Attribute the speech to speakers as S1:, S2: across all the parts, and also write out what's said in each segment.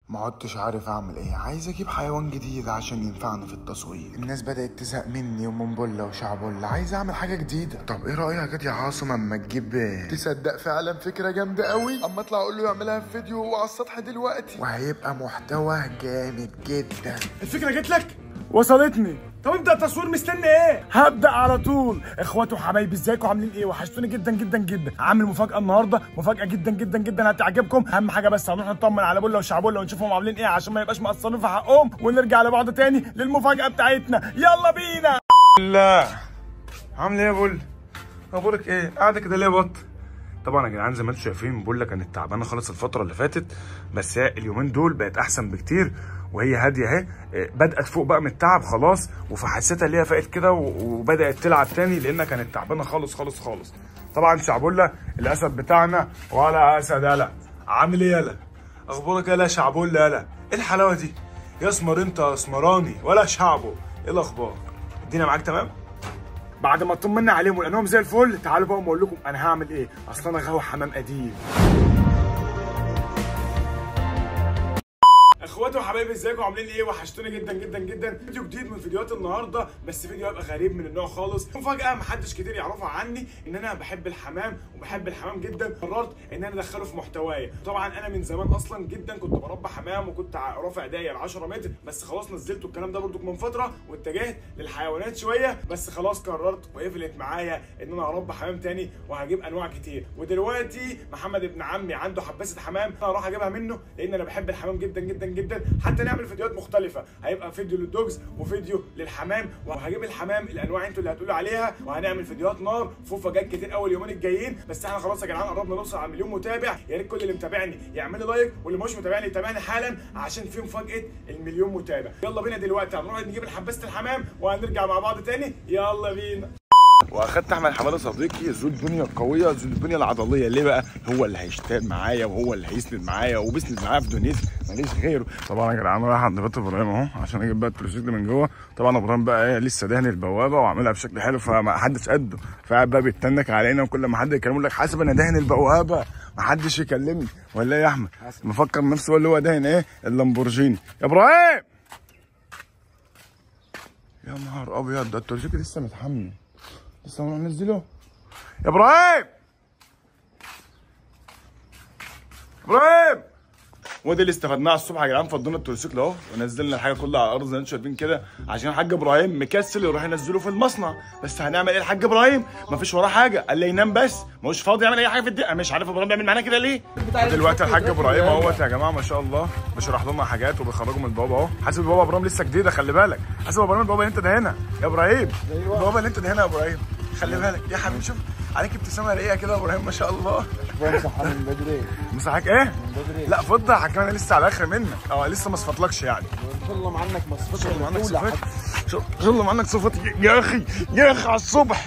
S1: ما عدتش عارف اعمل ايه عايز اجيب حيوان جديد عشان ينفعني في التصوير الناس بدأت تزهق مني ومن بله وشعبله عايز اعمل حاجة جديدة طب ايه رأيك يا عاصم اما تجيب تصدق فعلا فكرة جامدة قوي اما اطلع اقول له يعملها في فيديو وهو على السطح دلوقتي وهيبقى محتوى جامد جدا
S2: الفكره جت لك وصلتني طب ابدا التصوير مستني ايه هبدا على طول اخواتي وحبايبي ازيكم عاملين ايه وحشتوني جدا جدا جدا عامل مفاجاه النهارده مفاجاه جدا جدا جدا هتعجبكم اهم حاجه بس هنروح نطمن على بولا وشعبولا ونشوفهم عاملين ايه عشان ما يبقاش مقصرين في حقهم ونرجع لبعض تاني للمفاجاه بتاعتنا يلا بينا
S3: لا عامل ايه يا بول اخبارك ايه قاعده كده ليه يا بط طبعا يا جدعان زي ما انتم شايفين بقول لك كانت تعبانه خالص الفتره اللي فاتت بس هي اليومين دول بقت احسن بكتير وهي هاديه اهي إيه، بدات فوق بقى من التعب خلاص وفحسيتها اللي هي فاقت كده و- وبدات تلعب تاني لانها كانت تعبانه خالص خالص خالص طبعا شعبولة الاسد بتاعنا ولا اسد يلا عامل ايه يلا اخبارك يلا يا شعبولة يلا ايه الحلاوه دي يا اسمر انت يا اسمراني ولا شعبه ايه الاخبار الدنيا معاك تمام
S2: بعد ما اطمنا عليهم ولقيناهم زي الفل تعالوا بقى اقول لكم انا هعمل ايه اصل انا غاوي حمام قديم اخواتي وحبايبي ازيكم عاملين ايه وحشتوني جدا جدا جدا فيديو جديد من فيديوهات النهارده بس فيديو هيبقى غريب من النوع خالص مفاجاه محدش كتير يعرفها عني ان انا بحب الحمام وبحب الحمام جدا قررت ان انا ادخله في محتواي طبعا انا من زمان اصلا جدا كنت بربى حمام وكنت ع- رافع ايديا ل 10 متر بس خلاص نزلته الكلام ده برضو من فتره واتجهت للحيوانات شويه بس خلاص قررت وقفلت معايا ان انا هربى حمام تاني وهجيب انواع كتير ودلوقتي محمد ابن عمي عنده حباسه حمام انا هروح اجيبها منه لان انا بحب الحمام جدا جدا جدا حتى نعمل فيديوهات مختلفه هيبقى فيديو للدوجز وفيديو للحمام وهجيب الحمام الانواع انتوا اللي هتقولوا عليها وهنعمل فيديوهات نار في مفاجات كتير اول يومين الجايين بس احنا خلاص يا جدعان قربنا نوصل على مليون متابع يا ريت كل اللي متابعني يعمل لي لايك واللي مش متابعني يتابعني حالا عشان في مفاجاه المليون متابع يلا بينا دلوقتي هنروح نجيب حباسه الحمام وهنرجع مع بعض تاني يلا بينا
S3: واخدت احمد حماده صديقي ذو البنيه القويه ذو البنيه العضليه ليه بقى هو اللي هيشتغل معايا وهو اللي هيسند معايا وبيسند معايا في دنيتي ماليش غيره طبعا يا جدعان رايح عند بيت ابراهيم اهو عشان اجيب بقى التروسيكل من جوه طبعا ابراهيم بقى ايه لسه دهن البوابه وعاملها بشكل حلو فما حدش قده فقاعد بقى بيتنك علينا وكل ما حد يكلمه يقول لك حاسب انا دهن البوابه ما حدش يكلمني ولا ايه يا احمد مفكر نفسه هو اللي هو دهن ايه اللامبورجيني يا ابراهيم يا نهار ابيض ده التروسيكل لسه متحمل لسه ما نزله يا ابراهيم ابراهيم وده اللي استفدناه على الصبح يا جدعان فضينا التروسيكل اهو ونزلنا الحاجه كلها على الارض زي ما انتم شايفين كده عشان الحاج ابراهيم مكسل يروح ينزله في المصنع بس هنعمل ايه الحاج ابراهيم ما فيش وراه حاجه قال لي ينام بس مش فاضي يعمل اي حاجه في الدقيقه مش عارف ابراهيم بيعمل معانا كده ليه دلوقتي الحاج ابراهيم اهوت يا جماعه ما شاء الله بيشرح لنا حاجات وبيخرجوا من البابا اهو حاسب البابا ابراهيم لسه جديده خلي بالك حاسب ابراهيم البابا اللي انت ده هنا يا ابراهيم البابا اللي انت ده هنا يا ابراهيم خلي بالك يا حبيبي شوف عليك ابتسامه رقيقه كده يا ابراهيم ما شاء الله
S4: بمسح من بدري
S3: مسحك ايه؟
S4: من بدري
S3: لا فضة حكي انا لسه على الاخر منك اه لسه ما صفتلكش يعني
S4: والله عنك مصفوط
S3: شغل عنك
S4: الأولى
S3: صفات
S4: حتى.
S3: شغل- شغل عنك صفات يا اخي يا اخي على الصبح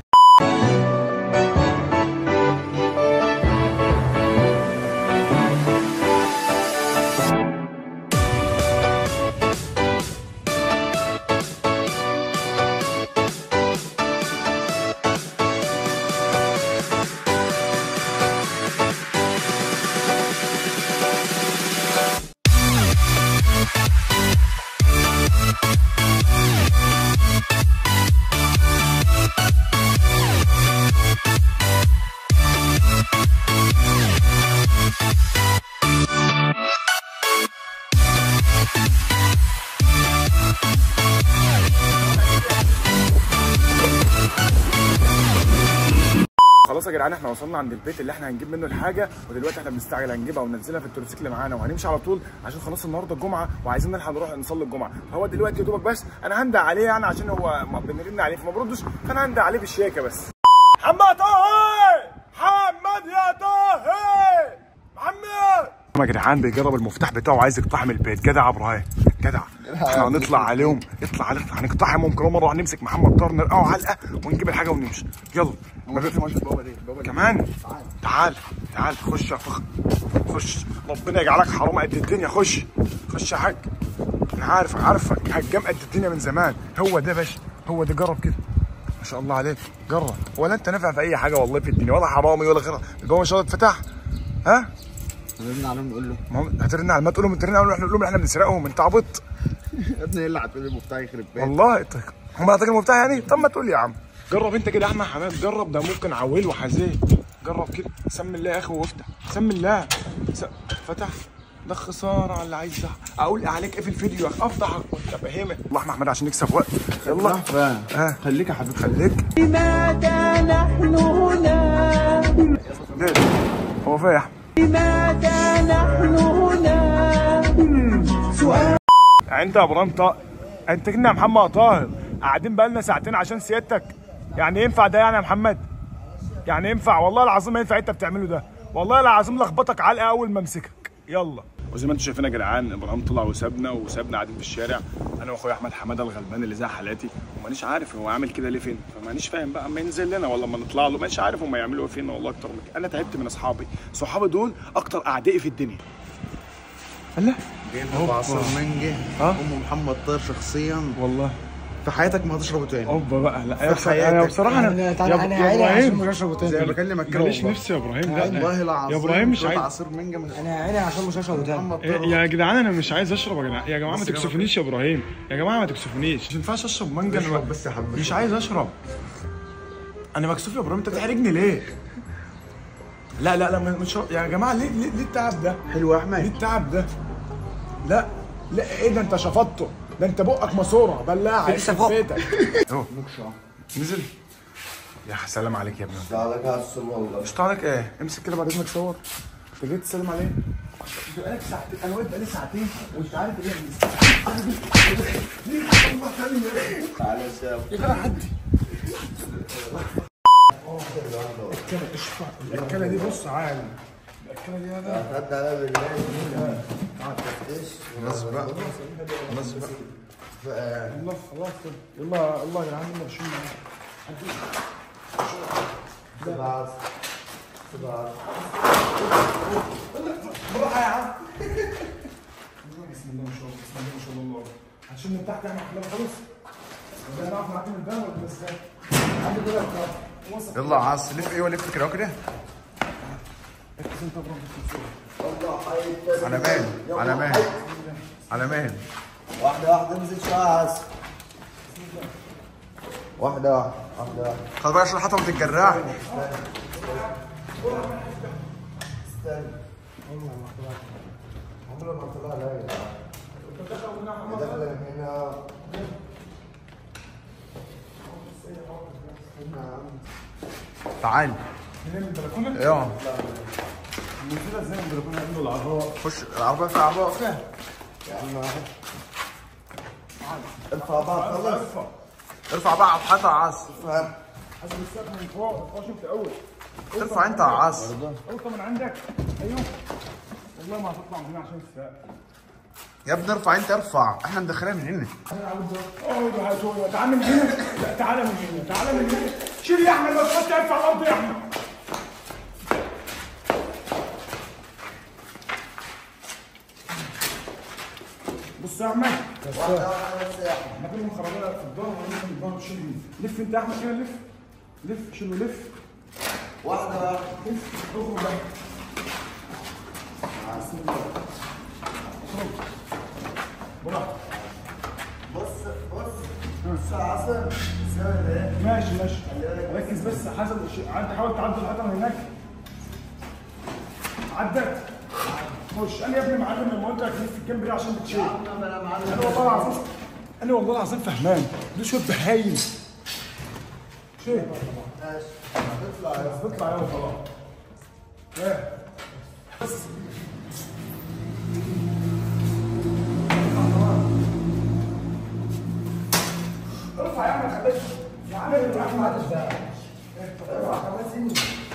S3: خلاص يا جدعان احنا وصلنا عند البيت اللي احنا هنجيب منه الحاجه ودلوقتي احنا بنستعجل هنجيبها وننزلها في التروسيكل معانا وهنمشي على طول عشان خلاص النهارده الجمعه وعايزين نلحق نروح نصلي الجمعه فهو دلوقتي يا دوبك بس انا هندى عليه يعني عشان هو ما بنرن عليه فما بردش فانا هندى عليه بالشياكه بس محمد طه محمد يا طه محمد يا جدعان بيجرب المفتاح بتاعه عايز يقتحم البيت جدع يا ابراهيم جدع احنا هنطلع عليهم اطلع عليهم هنقتحمهم كمان مره هنمسك محمد طاهر نرقعه علقه ونجيب الحاجه ونمشي يلا ما في-
S4: البابا دي البابا دي
S3: كمان تعال تعال خش يا فخر خش ربنا يجعلك حرام قد الدنيا خش خش يا حاج انا عارف عارفك هجام قد الدنيا من زمان هو ده يا باشا هو ده جرب كده ما شاء الله عليك جرب ولا انت نافع في اي حاجه والله في الدنيا ولا حرامي ولا غيرها الباب ان شاء الله اتفتح ها
S4: نرن عليهم نقول له
S3: ما هو هترن على ما تقول لهم ترن على احنا نقول لهم احنا بنسرقهم انت عبط
S4: يا ابني ايه اللي هتقول لي المفتاح يخرب بيتك
S3: والله انت هم اعطاك المفتاح يعني طب ما تقول لي يا عم جرب انت كده يا احمد حماد جرب ده ممكن عويل وحزين جرب كده سمي الله يا اخي وافتح سمي الله س... فتح ده خساره على اللي عايز يفتح. اقول عليك ايه في الفيديو يا اخي افتح وانت فاهمك الله احمد حماد عشان نكسب وقت يلا
S4: فاهم
S3: ها.
S4: خليك يا حبيبي
S3: خليك
S5: لماذا نحن هنا
S3: ليه هو فين يا احمد
S5: لماذا نحن هنا سؤال
S3: يعني انت يا ابراهيم طاهر انت كنا يا محمد طاهر قاعدين بقالنا ساعتين عشان سيادتك يعني ينفع ده يعني يا محمد يعني ينفع والله العظيم ما ينفع انت بتعمله ده والله العظيم لخبطك علقه اول ما امسكك يلا وزي ما انتم شايفين يا جدعان ابراهيم طلع وسابنا وسابنا قاعدين في الشارع انا واخويا احمد حماده الغلبان اللي زي حالاتي ومانيش عارف هو عامل كده ليه فين فمانيش فاهم بقى اما ينزل لنا ولا اما نطلع له مانيش عارف هم يعملوا ايه فينا والله اكتر من كده انا تعبت من اصحابي صحابي دول اكتر اعدائي في الدنيا الله
S4: جايب لك عصير مانجا
S3: اه.
S4: ام محمد طاهر شخصيا
S3: والله
S4: في حياتك ما هتشربه تاني
S3: اوبا بقى لا
S4: في
S3: يا بصراحة-
S4: حياتك.
S3: انا بصراحه انا
S6: انا
S3: يا
S6: تعالى
S3: ب-
S6: انا
S3: يا
S6: عيني عشان
S3: ابراهيم
S6: مش هشرب
S4: زي ما
S6: تاني
S4: بكلمك كده
S3: ماليش
S4: والله.
S3: نفسي يا ابراهيم لا
S4: والله
S3: لا
S4: العظيم
S3: يا ابراهيم مش
S4: شوية
S3: عايز
S4: عصير مانجا من
S6: انا عيني عشان مش هشرب تاني
S4: محمد
S3: إيه
S4: طاهر
S3: يا جدعان انا مش عايز اشرب يا جدعان يا جماعه ما تكسفونيش يا ابراهيم يا جماعه ما تكسفونيش مش ينفعش اشرب مانجا أنا
S4: اشرب بس يا حبيبي
S3: مش عايز اشرب انا مكسوف يا ابراهيم انت بتحرجني ليه لا لا لا مش يا جماعه ليه ليه, ليه التعب ده
S4: حلو يا
S3: ليه
S4: احمد
S3: التعب ده لا لا ايه ده انت شفطته ده انت بقك ماسوره بلاعه
S6: لسه
S3: يخرب
S6: فوق.
S3: بيتك اهو نزل يا سلام عليك يا ابني
S4: عليك عسل والله
S3: مش عليك ايه امسك كده بعد اذنك صور انت جيت تسلم عليه بقالك ساعتين انا واقف بقالي ساعتين وانت عارف ايه
S4: تعالى سام
S3: يا جدع عدي الكلى اشفع الكلى دي بص عالي الكلى دي هذا
S4: هد على بالله خلاص بقى خلاص بقى
S3: الله خلاص كده يلا الله يا عم يلا شيل بالراحه يا عم بسم الله ما شاء الله بسم الله ما شاء الله هنشيل من تحت يعني احنا خلاص ده نعرف نعمل من ده ولا بس ده عندي كده وصل
S4: يلا عاص لف ايه ولف كده وكده
S3: ركز انت برضه
S4: على مين على مين على مين
S7: واحدة واحدة انزل شوية عسل واحدة واحدة واحدة واحدة
S4: خلاص بقى عشان الحطه ما تتجرعش
S7: عمرها ما طلع لا داخلة من هنا
S4: تعال
S3: من البلكونه
S4: ايوه
S3: نزلها ازاي من البلكونه عنده العربيه
S4: خش العربيه في عربيه فيها
S7: ارفع بقى خلص
S4: ارفع بقى على الحيطه يا عاص
S7: فاهم
S3: حسب السقف من فوق فوق شفت اول
S4: ارفع انت يا عاص
S3: اوطى من عندك ايوه والله ما هتطلع من هنا عشان السقف
S4: يا ابني ارفع انت ارفع احنا مدخلينها من هنا
S3: اه ده هتقول تعالى من هنا لا تعالى من هنا تعالى من هنا شيل يا احمد ما تحط عيب على الارض يا احمد بص يا احمد احنا كنا مخرجينها في الظهر وعندنا في الظهر شيل دي. لف انت يا احمد كده لف لف شيل ولف
S7: واحدة واحدة
S3: لف اخرج بقى بسم الله اخرج براحتك
S7: بص بص بص يا عسل سوي ايه
S3: ماشي ماشي ركز بس حسب الشيء عد حاول تعدي الحيطه من هناك عدت خش انا يا ابني معلم لما قلت لك لف الجنب ده عشان بتشيل
S7: انا معلم
S3: انا والله العظيم انا والله العظيم فهمان دول شويه بهايم شيء
S7: ماشي اطلع
S3: بس تطلع يلا خلاص ايه بس ارفع يا عم خليك يا عم يا عم معلش بقى ارفع خلاص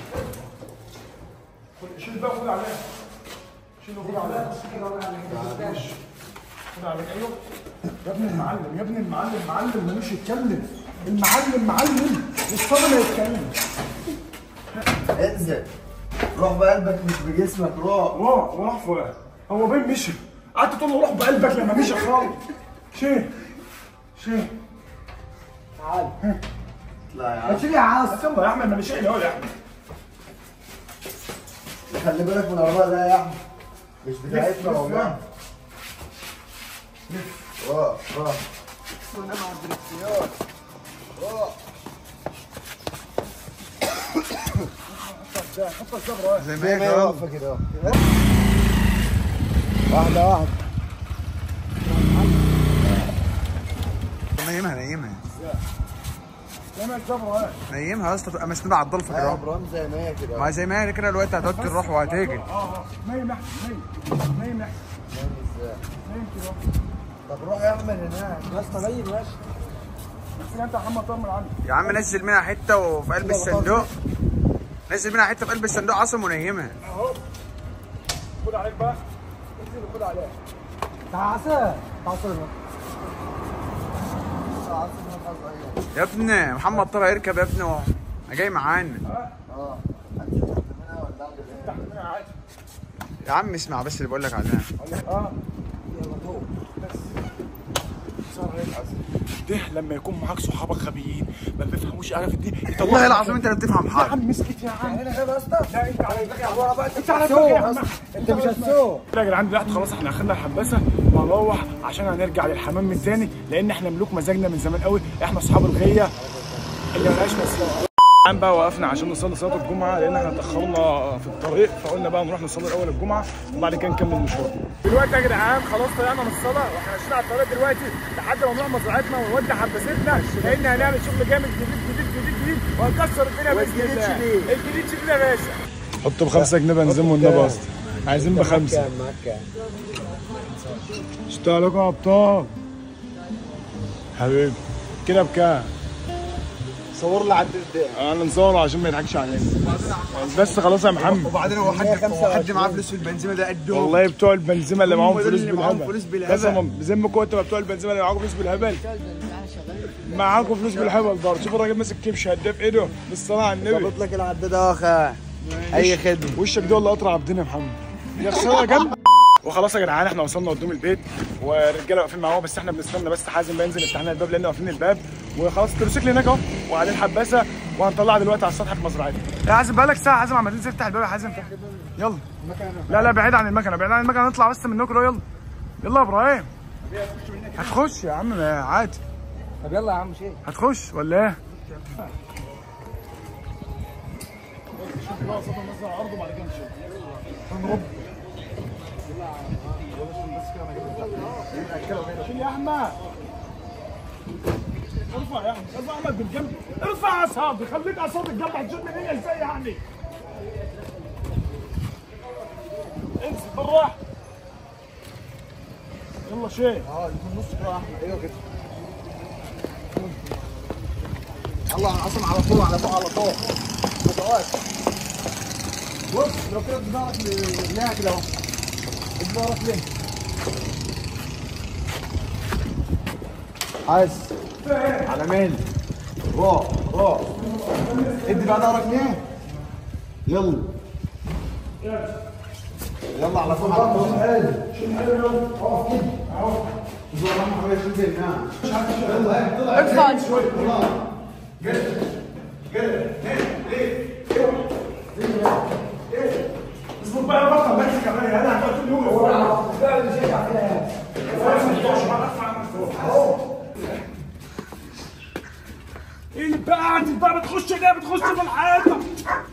S3: شيل بقى خد عليها شيل خد عليها ماشي. خد عليك ايوه يا ابن المعلم يا ابن المعلم معلم ملوش يتكلم المعلم معلم والصبي ما يتكلم
S7: انزل روح بقلبك مش بجسمك روح
S3: واه وراح فؤاد هو بين مشي قعدت تقول له روح بقلبك لما مشي خالص شيه شيه
S7: اطلع يا عم
S3: شيل يا عاص يلا يا احمد ما مشي اهو يا احمد
S7: خلي بالك من العربية ده يا احمد مش بتاعتنا والله اه اه
S4: زي ما
S7: زي ما هي
S4: هي كده.
S7: واقفه كده اهو واحده واحده
S4: نيمها نيمها
S3: لما الزبره
S4: نيمها يا اسطى تبقى مسنوده على الضلفه كده
S7: ايوه
S4: اهو.
S7: برام زي ما هي كده
S4: ما زي ما هي كده الوقت هتقعد تروح وهتيجي
S3: اه اه نايم احسن نايم نايم احسن نايم كده
S7: طب روح يا احمد هناك يا اسطى باين ماشي
S3: بس انت يا محمد طمن عني
S4: يا عم نزل منها حته وفي قلب الصندوق نزل منها حته في قلب الصندوق عاصم ونيمها
S3: اهو خد عليك بقى انزل وخد عليك
S7: تعسى تعسى
S4: يا ابني محمد طلع يركب يا ابني اهو جاي معانا
S7: اه انزل تحت منها ولا اعمل ايه؟
S3: تحت منها عادي
S4: يا عم اسمع بس اللي بقول لك عليها
S3: اه ده لما يكون معاك صحابك غبيين ما بيفهموش انا في الدين يطلعوا
S4: والله العظيم انت اللي بتفهم
S3: يا
S4: حاجه
S3: عم مسكت يا عم
S7: هنا كده يا اسطى
S3: لا انت على دماغي يا
S7: ورا بقى
S3: انت على دماغي يا عم
S7: انت مش هتسوق
S3: يا جدعان دلوقتي خلاص احنا اخدنا الحباسه وهنروح عشان هنرجع للحمام من تاني لان احنا ملوك مزاجنا من زمان قوي احنا اصحاب الغيه اللي ملهاش مساوئ الآن بقى وقفنا عشان نصلي صلاه الجمعه لان احنا اتاخرنا في الطريق فقلنا بقى نروح نصلي الاول الجمعه وبعد كده نكمل المشوار دلوقتي يا جدعان خلاص طلعنا من الصلاه واحنا ماشيين على الطريق دلوقتي لحد ما نروح مزرعتنا ونودي حباستنا لان هنعمل شغل جامد جديد جديد جديد جديد وهنكسر الدنيا باذن الله الجديد شديد يا باشا حطوا بخمسة جنيه بنزين والنبي يا اسطى عايزين بخمسة
S7: معاك كام؟
S3: اشتغلكم يا ابطال حبيبي كده بكام؟
S7: صور لي عدل قدام
S3: انا نصور عشان ما يضحكش علينا بس خلاص يا محمد
S4: وبعدين هو حد هو حد معاه فلوس في البنزيمه ده قده
S3: والله بتوع البنزيمه اللي معاهم
S4: هم دول
S3: فلوس
S4: اللي معاهم
S3: بالهبل
S4: فلوس بالهبل.
S3: قسما بذمكم انتوا بتوع البنزيمه اللي معاكم فلوس بالهبل معاكم فلوس بالهبل برضه شوف الراجل ماسك كبش هداف في ايده بالصلاه على النبي
S7: ظبط لك العداد اهو اخا اي خدمه
S3: وشك ده ولا قطر عبدنا يا محمد يا خساره جنب وخلاص يا جدعان احنا وصلنا قدام البيت والرجاله واقفين معاه بس احنا بنستنى بس حازم بقى ينزل يفتح لنا الباب لان واقفين الباب وخلاص التروسيكل هناك اهو وقاعدين حباسه وهنطلعها دلوقتي على السطح في مزرعتنا يا حازم بقالك ساعه حازم عمال تنزل تفتح الباب يا حازم يلا لا لا بعيد عن المكنه بعيد عن المكنه نطلع بس منكم يلا يلا يا ابراهيم هتخش يا عم عادي
S7: طب يلا يا عم شيء
S3: هتخش ولا ايه؟ شيل يا احمد ارفع يا احمد ارفع احمد بالجنب ارفع يا صاحبي خليك على صوت الجنب هتشوف منين ازاي يعني انزل بالراحه يلا شيل
S7: اه يكون نص كده يا احمد ايوه كده يلا يا عاصم على طول على طول على طول ما تقعدش بص لو كده بدارك ليها كده اهو بدارك ليه عايز على مين روح روح ادي بقى ظهرك ليه يلا يلا على طول على طول اقف كده اهو
S3: اصبر بقى يا بطل بس كمان انا هقعد طول اليوم ايه اللي بقى قاعد بقى بتخش ليه بتخش في الحيطه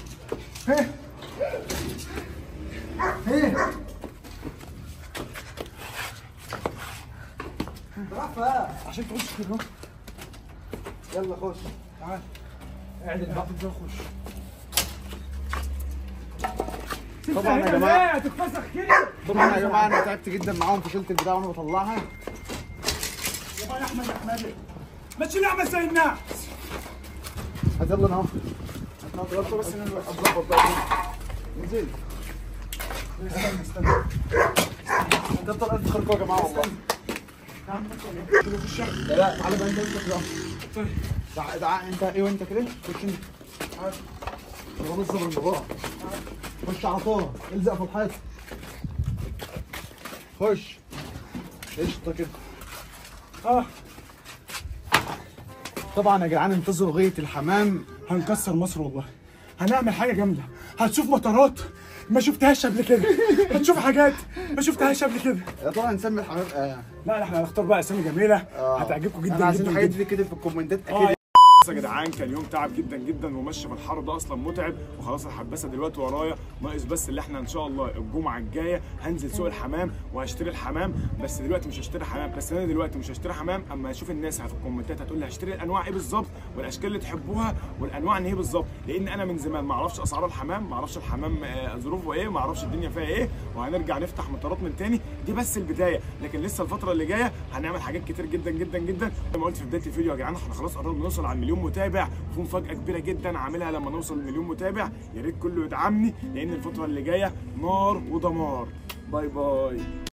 S3: عشان تخش كده
S7: يلا خش
S3: اعدل بقى تفضل خش
S7: طبعا يا جماعه
S3: هتتفسخ كده
S7: طبعا يا جماعه انا تعبت جدا معاهم فشلت البتاع وانا بطلعها
S3: يا بقى يا احمد يا احمد ما تشيل اعمل زي الناس
S7: هات يلا انا اهو
S3: غلطه بس انا الوقت
S7: اظبط بقى انزل تفضل انت تدخل يا جماعه والله لا لا تعالى بقى انت انت كده تعال تعال انت ايه وانت كده خش انت يلا بص بالموضوع خش على طول الزق في الحيط خش قشطه كده
S3: اه
S7: طبعا يا جدعان انتظروا غايه الحمام
S3: هنكسر مصر والله هنعمل حاجه جامده هتشوف مطارات
S2: ما شفتهاش قبل كده هتشوف حاجات ما شفتهاش قبل كده
S7: يا ترى هنسمي الحمام ايه؟
S2: لا احنا هنختار بقى اسامي جميله
S7: آه.
S2: هتعجبكم
S7: احنا
S2: جدا
S7: عايزين
S2: جدا
S7: الحاجات
S2: جدا
S7: دي كده في الكومنتات
S2: اه
S7: اكيد
S2: يا جدعان كان يوم تعب جدا جدا ومشي في الحر ده اصلا متعب وخلاص الحباسه دلوقتي ورايا ناقص بس اللي احنا ان شاء الله الجمعه الجايه هنزل سوق الحمام وهشتري الحمام بس دلوقتي مش هشتري حمام بس انا دلوقتي مش هشتري حمام اما اشوف الناس في الكومنتات هتقول لي هشتري الانواع ايه بالظبط والاشكال اللي تحبوها والانواع ان ايه بالظبط لان انا من زمان ما اعرفش اسعار الحمام ما اعرفش الحمام آه، ظروفه ايه ما اعرفش الدنيا فيها ايه وهنرجع نفتح مطارات من تاني دي بس البدايه لكن لسه الفتره اللي جايه هنعمل حاجات كتير جدا جدا جدا زي ما قلت في بدايه الفيديو يا جدعان احنا خلاص قربنا نوصل على المليون متابع وفي مفاجاه كبيره جدا عاملها لما نوصل لمليون متابع يا ريت كله يدعمني لان الفتره اللي جايه نار ودمار باي باي